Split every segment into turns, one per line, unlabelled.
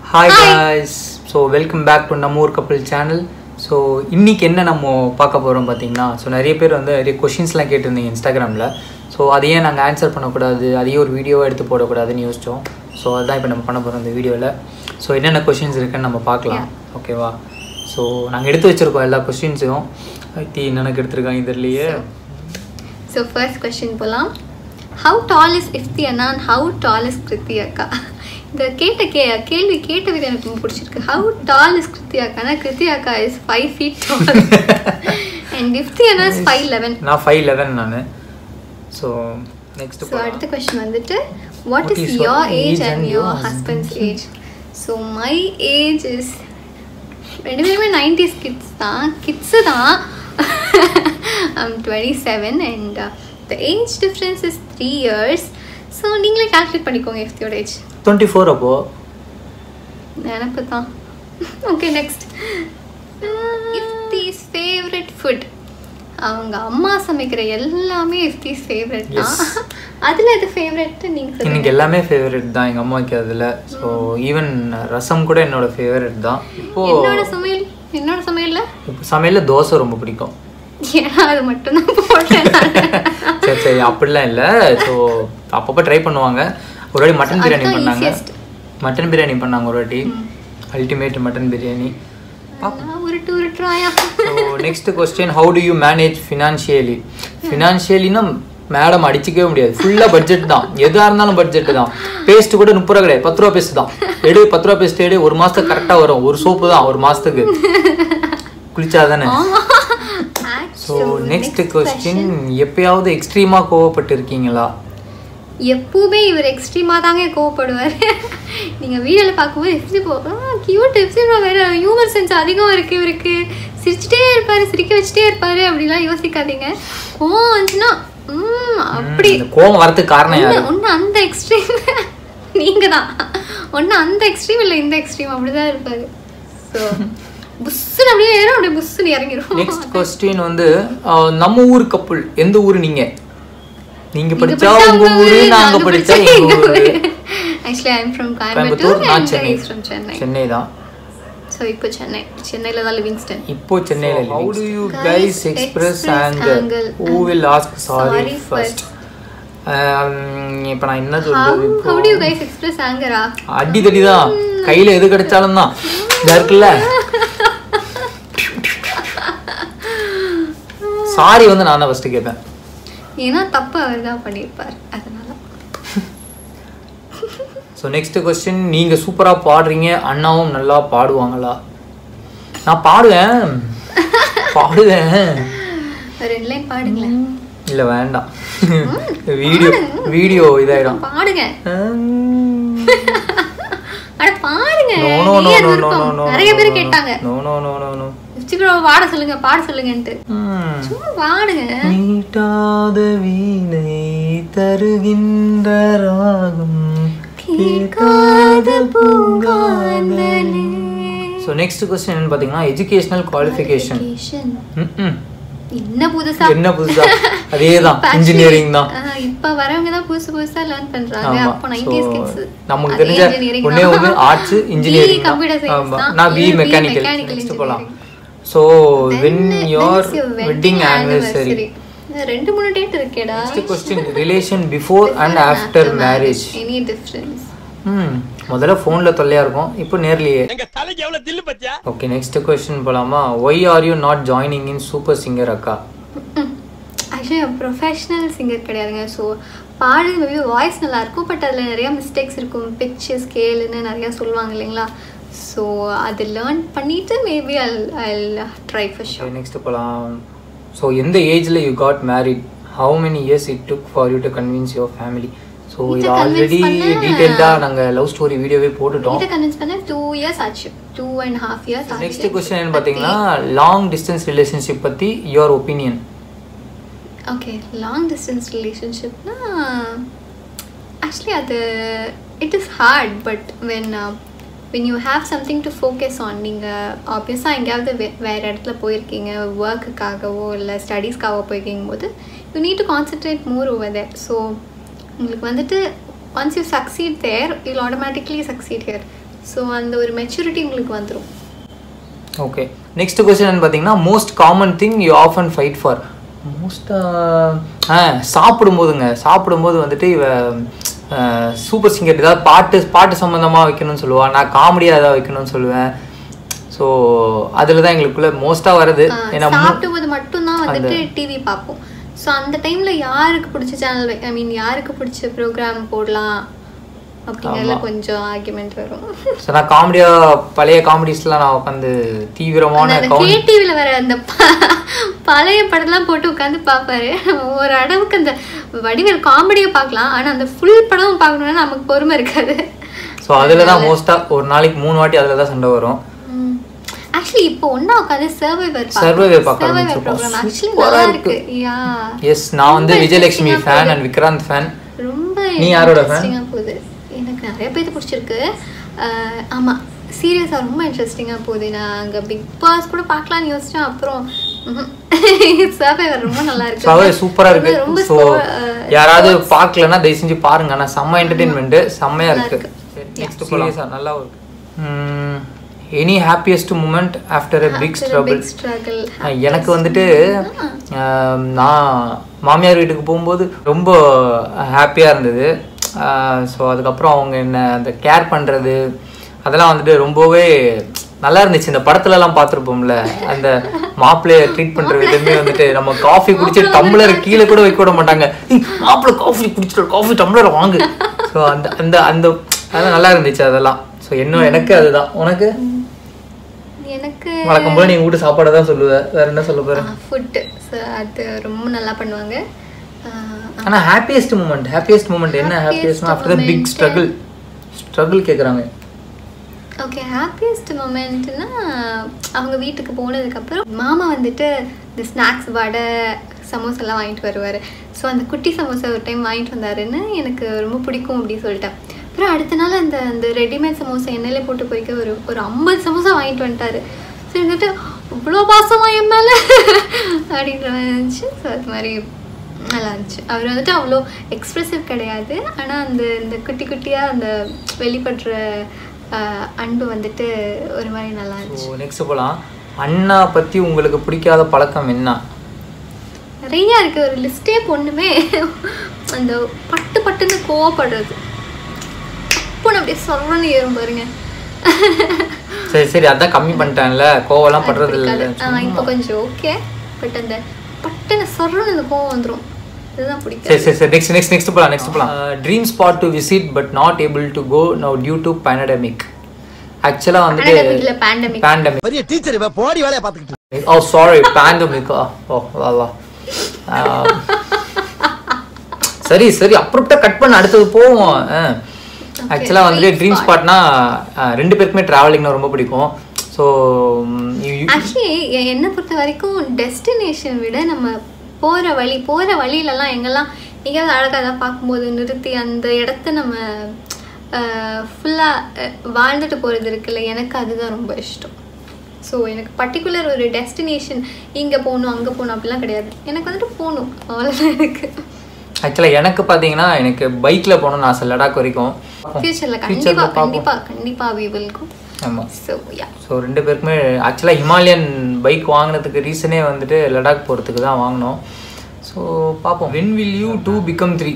Hi guys so welcome back to நம்ம ஊர் கப்பல் சேனல் ஸோ இன்னைக்கு என்ன நம்ம பார்க்க போகிறோம் பார்த்தீங்கன்னா ஸோ நிறைய பேர் வந்து நிறைய கொஷின்ஸ்லாம் கேட்டிருந்தீங்க இன்ஸ்டாகிராமில் ஸோ அதையே நாங்கள் ஆன்சர் பண்ணக்கூடாது அதையே ஒரு வீடியோவாக எடுத்து போடக்கூடாதுன்னு யோசித்தோம் ஸோ அதுதான் இப்போ நம்ம பண்ண போகிறோம் இந்த வீடியோவில் ஸோ என்னென்ன கொஷின்ஸ் இருக்குன்னு நம்ம பார்க்கலாம் ஓகேவா ஸோ நாங்கள் எடுத்து வச்சுருக்கோம் எல்லா கொஷின்ஸையும் ஐத்தி எனக்கு எடுத்திருக்காங்க இதுலேயே
ஸோ ஃபர்ஸ்ட் கொஸ்டின் போகலாம் ஹவு டால் இஸ் இஃப்தி அண்ணா and how tall is Kriti அக்கா இந்த கேட்ட கே கேள்வி கேட்ட விதம் எனக்கு ரொம்ப பிடிச்சிருக்கு ஹவு டால் இஸ் கிருத்தி அக்கானா கிருத்தி அக்கா is five feet tall and Ifthi அண்ணா இஸ் ஃபைவ் லெவன்
நான் ஃபைவ் லெவன் நான் ஸோ நெக்ஸ்ட்
ஸோ அடுத்த கொஸ்டின் வந்துட்டு what
What
is
is your
your
age
age
and
and
your
your husband's age so my age is ரெண்டு பேருமே nineties kids தான் kids தான் I'm twenty seven and the age difference is three years so நீங்களே calculate பண்ணிக்கோங்க எஃப்தியோட age
twenty four அப்போது
நினப்பு தான் okay next Ifthi's favourite food அவங்க அம்மா சமைக்கிற எல்லாமே இஃப்திஸ் ஃபேவரட் தான்
Yes.
அதில் எது ஃபேவரட் நீங்கள்
எனக்கு
சொல்லுங்க
எல்லாமே ஃபேவரட் தான் எங்கள் அம்மா வைக்கிறதுல ஸோ ஈவன் ரசம் கூட என்னோட ஃபேவரட் தான் இப்போ
என்னோட சமையல் என்னோட சமையல்ல
இப்போ சமையலில் தோசை ரொம்ப பிடிக்கும்
ஏன்னா அது மட்டும்தான் போட்டேன் நானு.
சரி சரி அப்படிலாம் இல்லை ஸோ அப்பப்போ ட்ரை பண்ணுவாங்க ஒரு வாட்டி மட்டன் பிரியாணி
அதுதான்
பண்ணாங்க
easiest.
மட்டன் பிரியாணி பண்ணாங்க ஒரு வாட்டி அல்டிமேட் மட்டன் பிரியாணி
அதெல்லாம் உருட்டு உருட்டுறாயா
so next question how do you manage financially ஃபினான்ஷியலினா மேடம் அடிச்சிக்கவே முடியாது ஃபுல்லாக பட்ஜெட் தான் எதாக இருந்தாலும் பட்ஜெட் தான் பேஸ்ட் கூட முப்பது ரூபா கிடையாது பத்து ரூபா பேஸ்ட் தான் எடு பத்து ரூபா பேஸ்ட் எடு ஒரு மாதத்துக்கு கரெக்டாக வரும் ஒரு சோப்பு தான் ஒரு மாதத்துக்கு குளிச்சாதானே ஸோ நெக்ஸ்ட் கொஸ்டின் எப்பயாவது எக்ஸ்ட்ரீமாக கோவப்பட்டு இருக்கீங்களா
எப்பவுமே இவர் எக்ஸ்ட்ரீமா தாங்க கோவப்படுவார் நீங்க வீடியோல பார்க்கும்போது எஃப்சி போ கியூட் எஃப்சி வேற ஹியூமர் சென்ஸ் அதிகம் இருக்கு இவருக்கு சிரிச்சுட்டே இருப்பாரு சிரிக்க வச்சுட்டே இருப்பாரு அப்படிலாம் யோசிக்காதீங்க கோவம் வந்துச்சுன்னா ம் அப்படி
இந்த கோவம் வரதுக்கு காரணம் யாரு
ஒன்று அந்த எக்ஸ்ட்ரீம் நீங்க தான் ஒன்று அந்த எக்ஸ்ட்ரீம் இல்லை இந்த எக்ஸ்ட்ரீம் அப்படிதான் இருப்பாரு ஸோ புஸ்ஸுன்னு அப்படியே ஏறும் அப்படியே புஸ்ஸுன்னு இறங்கிரும்
நெக்ஸ்ட் கொஸ்டின் வந்து அஹ், நம்ம ஊர் கப்புள் எந்த ஊர் நீங்க நீங்க
நீங்க
படிச்சா
படிச்சா
உங்க
உங்க
ஊரு
ஊரு,
நாங்க
நாங்க
படிச்சா
படிச்சா
எங்க
எங்க
ஊரு
ஊரு. Actually I am from
Coimbatore
Coimbatore
நான்
and
Chennai
is from Chennai
Chennai தான்
ஸோ இப்போ சென்னை சென்னையில் தான் லிவிங்ஸ்டன்
இப்போ சென்னையில how do you
Guys,
guys express
express
anger
anger.
Who will ask sorry
Sorry
first இப்போ நான் என்ன
ஹவு
சொல்றது இப்போ
how do you guys express ஆங்கரா
அடி தடி தான் கையில எது கிடைச்சாலும் தான் இதா இருக்குல்ல சாரி வந்து நான் தான் ஃபர்ஸ்ட் கேட்பேன்
ஏன்னா தப்பு அவர் தான் பண்ணியிருப்பார் அதனால
ஸோ நெக்ஸ்ட் கொஸ்டின் நீங்க சூப்பரா பாடுறீங்க அண்ணாவும் நல்லா பாடுவாங்களா நான் பாடுவேன் பாடுவேன்
ஒரு ரெண்டு லைன் பாடுங்களேன்
இல்ல வேண்டாம் வீடியோ வீடியோ இதாயிடும்
பாடுங்க அட பாடுங்க
நோ நோ நோ
நீயே
நோ நோ
விருப்பம்.
நோ
நிறைய பேர் கேட்டாங்க
no no no no no
bro பாட சொல்லுங்க பாட சொல்லுங்கன்ட்டு சும்மா பாடுங்க
மீட்டாத வீணை தருகின்ற ராகம்
கேட்காத பூங்காந்தலே.
ஸோ நெக்ஸ்ட் கொஸ்டின் என்னன்னு பார்த்தீங்கன்னா எஜுகேஷனல் குவாலிஃபிகேஷன்
Qualification. என்ன புதுசா
என்ன புதுசா அதே தான்
இப்ப
இன்ஜினியரிங் தான்
actually, ஆஹ், இப்ப வரவங்க தான் புதுசு புதுசா லேர்ன் பண்றாங்க
ஆமா
அப்போ
ஸோ
90s கிட்ஸ்
நமக்கு தெரிஞ்ச ஒண்ணே ஒன்று ஆர்ட்ஸ் இன்ஜினியரிங்
கம்ப்யூட்டர்
தான்
சயின்ஸ்
ஆமா
தான்
நான் BE
BE
mechanical
mechanical
next போகலாம்
engineering.
So
Then-
when
then
your
is your
wedding anniversary
ரெண்டு மூணு டேட் இருக்கேடா
next question relation before and after marriage
any difference
hmm முதல்ல ஃபோனில் தொல்லையாக இருக்கும் இப்போ நேர்லையே
எங்க தலைக்கு எவ்வளவு தில்லு பத்தியா
ஓகே நெக்ஸ்ட் கொஸ்டின் போலாமா why are you not joining in super singer அக்கா
ஆக்சுவலி ப்ரொஃபஷ்னல் சிங்கர் கிடையாதுங்க ஸோ பாடுறது மேபி வாய்ஸ் நல்லா இருக்கும் பட் அதில் நிறைய மிஸ்டேக்ஸ் இருக்கும் பிச்சு ஸ்கேலுன்னு நிறையா சொல்லுவாங்க இல்லைங்களா ஸோ அது லேர்ன் பண்ணிட்டு மேபி அல் I'll try for sure
next போகலாம் ஸோ எந்த ஏஜில் you got married how many years it took for you to convince your family so இது
இதை convince
ஆல்ரெடி
பண்ண-
டீட்டெயில்டாக நாங்கள் லவ் ஸ்டோரி வீடியோவே போட்டுட்டோம்
இதை கன்வின்ஸ் பண்ண டூ இயர்ஸ் ஆச்சு டூ அண்ட் ஹாஃப் இயர்ஸ் ஆச்சு
நெக்ஸ்ட் கொஸ்டின் என்ன பார்த்தீங்கன்னா லாங் டிஸ்டன்ஸ் ரிலேஷன்ஷிப் பற்றி your opinion
okay long distance ரிலேஷன்ஷிப்னா ஆக்சுவலி அது it is hard but when when you have something to focus on நீங்கள் ஆப்வியஸாக எங்கேயாவது வே வேறு இடத்துல போயிருக்கீங்க ஒர்க்குக்காகவோ இல்லை ஸ்டடீஸ்க்காகவோ போயிருக்கீங்க போது you need to concentrate more over there so உங்களுக்கு வந்துட்டு once you succeed there you'll automatically succeed here so அந்த ஒரு மெச்சூரிட்டி உங்களுக்கு வந்துடும்
ஓகே நெக்ஸ்ட் கொஸ்டின் பார்த்தீங்கன்னா most common thing you often fight for மோஸ்ட்டாக ஆ சாப்பிடும்போதுங்க சாப்பிடும்போது வந்துட்டு இவ சூப்பர் சிங்கர் ஏதாவது பாட்டு பாட்டு சம்மந்தமாக வைக்கணும்னு சொல்லுவாள் நான் காமெடியாக ஏதாவது வைக்கணும்னு சொல்லுவேன் ஸோ அதில் தான் எங்களுக்குள்ள மோஸ்ட்டாக வருது ஏன்னா மு-
சாப்பிடும்போது மட்டும்தான் வந்துட்டு டிவி பார்ப்போம் ஸோ அந்த டைம்ல யாருக்கு பிடிச்ச சேனல் ஐ மீன் யாருக்கு பிடிச்ச ப்ரோக்ராம் போடலாம் அப்படிங்கிறதுல கொஞ்சம் ஆர்குமெண்ட் வரும்
ஸோ நான் காமெடியாக பழைய காமெடிஸ்லாம் நான் உட்காந்து தீவிரமான
அந்த
கவுண்ட்
கேடிவில வர அந்த ப- பழைய படம்லாம் போட்டு உட்காந்து பார்ப்பாரு ஒரு அளவுக்கு அந்த வடிவேல் காமெடியை பார்க்கலாம் ஆனா அந்த ஃபுல் படம் பார்க்கணும்னா நமக்கு பொறுமை இருக்காது
ஸோ அதில் தான் மோஸ்ட்டாக ஒரு நாளைக்கு மூணு வாட்டி அதில் தான் சண்டை வரும்
ஆக்சுவலி இப்போ ஒண்ணா உட்காந்து சர்வைவர்
Survivor பார்க்க
சர்வைவர்
ஆரம்பிச்சிருக்கோம்.
ப்ரோக்ராம் ஆக்சுவலி
சூப்பரா
நல்லா
இருக்கு.
இருக்கு யா
எஸ் நான் வந்து
ரொம்ப
விஜயலட்சுமி
interesting-ஆ
ஃபேன்
போகுது.
அண்ட் விக்ராந்த் ஃபேன்
ரொம்ப
நீ யாரோட fan?
இன்ட்ரெஸ்டிங்காக போகுது எனக்கு நிறைய பேர் பிடிச்சிருக்கு அஹ் ஆமா சீரியஸாக ரொம்ப இன்ட்ரெஸ்டிங்காக போகுது நான் அங்கே பிக் பாஸ் கூட பார்க்கலாம்னு யோசிச்சேன் அப்புறம் சர்வைவர் ரொம்ப நல்லா இருக்கு
சவே சூப்பரா இருக்கு
ரொம்ப- ரொம்ப
ஸோ
slow, அஹ்,
யாராவது பார்க்கலன்னா தயவு செஞ்சு பாருங்க ஆனால் செம்ம என்டர்டெயின்மெண்ட் செம்மையா
நல்லா
இருக்கு
இருக்கு.
நெக்ஸ்ட் போலாம் நல்லா இருக்கு any happiest moment after a big
after a
struggle
big struggle
எனக்கு வந்துட்டு ஆஹ், நான் மாமியார் வீட்டுக்கு போகும்போது ரொம்ப ஹாப்பியாக இருந்தது ஸோ அதுக்கப்புறம் அவங்க என்ன அந்த கேர் பண்ணுறது அதெல்லாம் வந்துட்டு ரொம்பவே நல்லா இருந்துச்சு இந்த படத்துலலாம் பார்த்துருப்போம்ல அந்த மாப்பிள்ளைய ட்ரீட் பண்ணுற விதமே வந்துட்டு நம்ம காஃபி குடிச்சு டம்ளர் கீழே கூட வைக்க விட மாட்டாங்க "ஏய், மாப்பிள்ளை காஃபி குடிச்சிட்டு காஃபி டம்ளர் வாங்கு ஸோ அந்த அந்த அந்த அதெல்லாம் நல்லா இருந்துச்சு அதெல்லாம் ஸோ என்ன எனக்கு அதுதான் உனக்கு
எனக்கு
வழக்கம் போல நீ வீட்டு சாப்பாடை தான் சொல்லுவ வேற என்ன சொல்ல போற
ஃபுட்டு அது ரொம்ப நல்லா பண்ணுவாங்க அஹ்,
ஆனா ஹாப்பியஸ்ட் மூமெண்ட் ஹாப்பியஸ்ட் மூமெண்ட் என்ன happiest after the big struggle struggle கேக்குறாங்க
ஓகே ஹாப்பியஸ்ட் மூமெண்ட்னா அவங்க வீட்டுக்கு போனதுக்கப்புறம் மாமா வந்துட்டு இந்த ஸ்நாக்ஸ் வடை சமோசாலாம் வாங்கிட்டு வருவார் ஸோ அந்த குட்டி சமோசா ஒரு டைம் வாங்கிட்டு வந்தாருன்னு எனக்கு ரொம்ப பிடிக்கும் அப்படின்னு சொல்லிட்டேன் அப்புறம் அடுத்த நாள் அந்த அந்த ரெடிமேட் சமோசா எண்ணெயில போட்டு போய்க்க ஒரு ஒரு ஐம்பது சமோசா வாங்கிட்டு வந்துட்டாரு ஸோ வந்துட்டு இவ்வளோ பாசமா என் மேலே அப்படின்ற மாதிரி இருந்துச்சு ஸோ அது மாதிரி நல்லா இருந்துச்சு அவர் வந்துட்டு அவ்வளோ எக்ஸ்ப்ரெசிவ் கிடையாது ஆனால் அந்த இந்த குட்டி குட்டியாக அந்த வெளிப்படுற ஆஹ், அன்பு வந்துட்டு ஒரு மாதிரி நல்லா இருந்துச்சு
ஸோ நெக்ஸ்ட் போலாம் அண்ணா பத்தி உங்களுக்கு பிடிக்காத பழக்கம் என்ன
நிறைய இருக்கு ஒரு லிஸ்டே பொண்ணுமே அந்த பட்டு பட்டுன்னு கோவப்படுறது பொண்ணு அப்படியே சொல்றன்னு ஏறும் பாருங்க
சரி சரி அதான் கம்மி பண்ணிட்டேன்ல கோவம்லாம் படுறது
பிடிக்காது.
இல்லை
ஆ, இப்போ கொஞ்சம் ஓகே பட் அந்த பட்டுன்னு சொல்றன்னு அந்த கோவம் வந்துடும் இதுதான் பிடிக்காது
சரி சரி சரி நெக்ஸ்ட் நெக்ஸ்ட் நெக்ஸ்ட் போலாம் நெக்ஸ்ட் போலாம் dream spot to visit but not able to go now due to pandemic ஆக்சுவலாக வந்துட்டு
பேண்டமிக்ல பேண்டமிக்
பேண்டமிக்
பெரிய டீச்சர் இவ போடி வேலையை பார்த்துக்கிட்டு
ஓ சாரி பேண்டமிக் ஓ வாலா சரி சரி அப்புறம் கட் பண்ண அடுத்தது போவோம் ஆக்சுவலாக வந்துட்டு
dream
ட்ரீம் ஸ்பாட்னா ரெண்டு பேருக்குமே ட்ராவலிங்னா ரொம்ப பிடிக்கும் ஸோ
ஆக்சுவலி என்னை பொறுத்த வரைக்கும் டெஸ்டினேஷன் விட நம்ம போகிற வழி போகிற வழியிலலாம் எங்கெல்லாம் எங்கேயாவது அழகாக தான் பார்க்கும்போது நிறுத்தி அந்த இடத்த நம்ம ஃபுல்லாக வாழ்ந்துட்டு போகிறது இருக்குல்ல எனக்கு அதுதான் ரொம்ப இஷ்டம் ஸோ எனக்கு பர்டிகுலர் ஒரு டெஸ்டினேஷன் இங்கே போகணும் அங்கே போகணும் அப்படிலாம் கிடையாது எனக்கு வந்துட்டு போகணும் அவ்வளோதான் எனக்கு
ஆக்சுவலாக எனக்கு பார்த்தீங்கன்னா எனக்கு பைக்கில் போகணும்னு ஆசை லடாக் வரைக்கும்
ஃப்யூச்சரில்
Future ல
கண்டிப்பாக
பார்ப்போம்.
கண்டிப்பாக கண்டிப்பாக வி வில் கோ
ஆமாம்
ஸோ யா
ஸோ ரெண்டு பேருக்குமே ஆக்சுவலாக ஹிமாலயன் பைக் வாங்கினதுக்கு ரீசனே வந்துட்டு லடாக் போகிறதுக்கு தான் வாங்கினோம் ஸோ பார்ப்போம் when will you two become three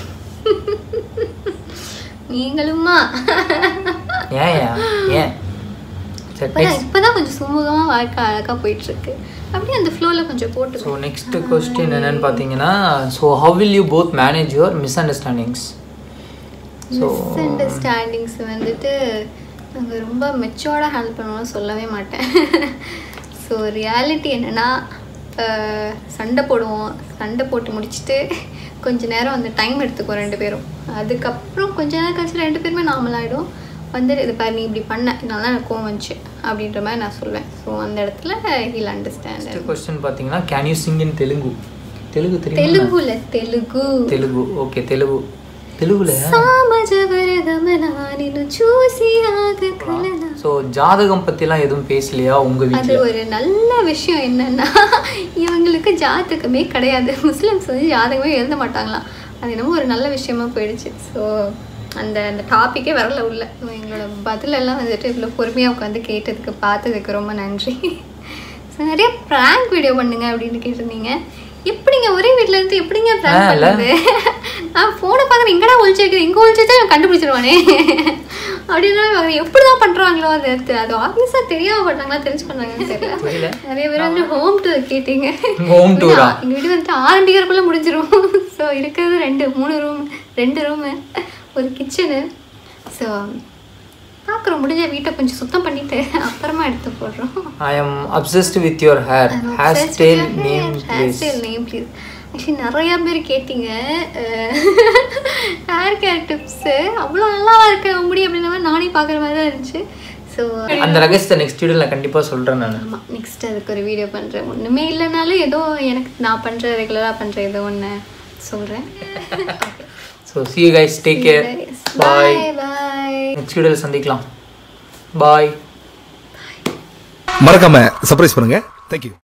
நீங்களுமா
ஏன் ஏன் ஏன் சரி
இப்பதான்
நெக்ஸ்ட்
இப்பதான் கொஞ்சம் சுமூகமா வாழ்க்கை அழகா போயிட்டு இருக்கு அப்படியே அந்த ஃப்ளோல கொஞ்சம் போட்டு
ஸோ நெக்ஸ்ட் கொஸ்டின் என்னன்னு பார்த்தீங்கன்னா so how will you both manage your misunderstandings so
misunderstandings வந்துட்டு நாங்கள் ரொம்ப மெச்சோர்டாக ஹேண்டில் பண்ணுவோம்னு சொல்லவே மாட்டேன் ஸோ ரியாலிட்டி என்னென்னா சண்டை போடுவோம் சண்டை போட்டு முடிச்சுட்டு கொஞ்ச நேரம் அந்த டைம் எடுத்துக்குவோம் ரெண்டு பேரும் அதுக்கப்புறம் கொஞ்ச நேரம் கழிச்சு ரெண்டு பேருமே நார்மல் ஆகிடும் வந்துட்டு இது பாரு நீ இப்படி பண்ண இதனால எனக்கு கோவம் வந்துச்சு அப்படின்ற மாதிரி நான் சொல்லுவேன் ஸோ அந்த இடத்துல ஹீல் அண்டர்ஸ்டாண்ட்
நெக்ஸ்ட் கொஸ்டின் பார்த்தீங்கன்னா can you sing in Telugu Telugu தெரியுமா
தெலுங்குல தெலுங்கு
தெலுங்கு ஓகே தெலுங்கு தெலுங்குல
సామజవరదమనా నిన్ను చూసి ఆగగలనా
ஸோ ஜாதகம் பற்றிலாம் எதுவும் பேசலையா உங்கள்
அது
வீட்டில்
ஒரு நல்ல விஷயம் என்னன்னா இவங்களுக்கு ஜாதகமே கிடையாது முஸ்லிம்ஸ் வந்து ஜாதகமே எழுத மாட்டாங்களாம் அது என்னமோ ஒரு நல்ல விஷயமா போயிடுச்சு ஸோ அந்த அந்த டாப்பிக்கே வரல உள்ள எங்களோட பதிலெல்லாம் வந்துட்டு இவ்வளோ பொறுமையாக உட்காந்து கேட்டதுக்கு பார்த்ததுக்கு ரொம்ப நன்றி ஸோ நிறைய ப்ராங்க் வீடியோ பண்ணுங்க அப்படின்னு கேட்டிருந்தீங்க எப்படிங்க ஒரே வீட்டில் இருந்து எப்படிங்க ப்ராங்க்
ஆ, இல்ல.
பண்ணுறது நான் ஃபோனை பார்க்குறேன் எங்கடா ஒழிச்சு வைக்கிறேன் இங்கே ஒழிச்சு வச்சா இவன் கண்டுபிடிச்சிருவானே அப்படின்னா பார்க்குறேன் எப்படி தான் பண்ணுறாங்களோ அது அது அது ஆப்வியஸாக தெரியாம பண்ணுறாங்களா தெரிஞ்சு பண்ணுறாங்கன்னு தெரியல
புரியல.
நிறைய பேர் வந்து ஹோம் டூர் கேட்டீங்க
Home tour ஆ?
எங்கள் வீடு வந்துட்டு ஆரம்பிக்கிறக்குள்ள முடிஞ்சிரும் ஸோ இருக்கிறது ரெண்டு மூணு ரூம் ரெண்டு ரூமு ஒரு கிச்சனு ஸோ பார்க்குறோம் முடிஞ்ச வீட்டை கொஞ்சம் சுத்தம் பண்ணிட்டு அப்புறமா எடுத்து போடுறோம்
I am obsessed with your hair hair style name
hair
please
style name please actually நிறையா பேர் கேட்டீங்க ஹேர் கேர் டிப்ஸு அவ்வளோ நல்லா இருக்கு உன் முடி அப்படின்ற மாதிரி நானே பார்க்குற மாதிரி தான் இருந்துச்சு ஸோ
அந்த ரகசியத்தை நெக்ஸ்ட் வீடியோல கண்டிப்பா சொல்றேன் நான்
ஆமாம் நெக்ஸ்ட் அதுக்கு ஒரு வீடியோ பண்ணுறேன் ஒன்றுமே இல்லைனாலும் ஏதோ எனக்கு நான் பண்ணுற ரெகுலராக பண்ணுற ஏதோ ஒன்று சொல்கிறேன்
so see you guys take care bye
bye bye
next வீடியோவில் சந்திக்கலாம் பாய்
மறக்காம சர்ப்ரைஸ் பண்ணுங்க தேங்க்யூ